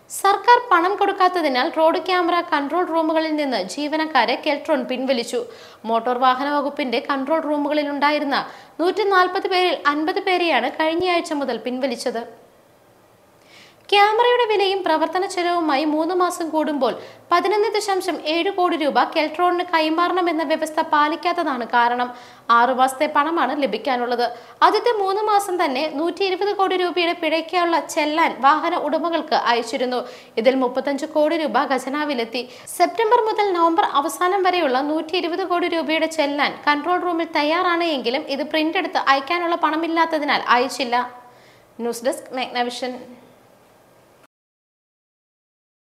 സർക്കാർ പണം കൊടുക്കാത്തതിനാൽ റോഡ് ക്യാമറ കൺട്രോൾ റൂമുകളിൽ നിന്ന് ജീവനക്കാരെ കെൽട്രോൺ പിൻവലിച്ചു മോട്ടോർ വാഹന വകുപ്പിന്റെ കൺട്രോൾ റൂമുകളിൽ ഉണ്ടായിരുന്ന നൂറ്റി നാൽപ്പത് പേരിൽ അൻപത് പേരെയാണ് കഴിഞ്ഞയാഴ്ച മുതൽ പിൻവലിച്ചത് ക്യാമറയുടെ വിലയും പ്രവർത്തന ചെലവുമായി മൂന്ന് മാസം കൂടുമ്പോൾ പതിനൊന്ന് ദശാംശം ഏഴ് കോടി രൂപ കെൽട്രോണിന് കൈമാറണമെന്ന വ്യവസ്ഥ പാലിക്കാത്തതാണ് കാരണം ആറു മാസത്തെ പണമാണ് ലഭിക്കാനുള്ളത് ആദ്യത്തെ മൂന്ന് മാസം തന്നെ നൂറ്റി ഇരുപത് കോടി രൂപയുടെ പിഴയ്ക്കുള്ള ചെല്ലാൻ വാഹന ഉടമകൾക്ക് അയച്ചിരുന്നു ഇതിൽ മുപ്പത്തഞ്ച് കോടി രൂപ ഖജനാവിലെത്തി സെപ്റ്റംബർ മുതൽ നവംബർ അവസാനം വരെയുള്ള നൂറ്റി ഇരുപത് കോടി രൂപയുടെ ചെല്ലാൻ കൺട്രോൾ റൂമിൽ തയ്യാറാണ് എങ്കിലും ഇത് പ്രിന്റ് എടുത്ത് അയക്കാനുള്ള പണമില്ലാത്തതിനാൽ അയച്ചില്ല ന്യൂസ് ഡെസ്ക് മെഗ്നവിഷൻ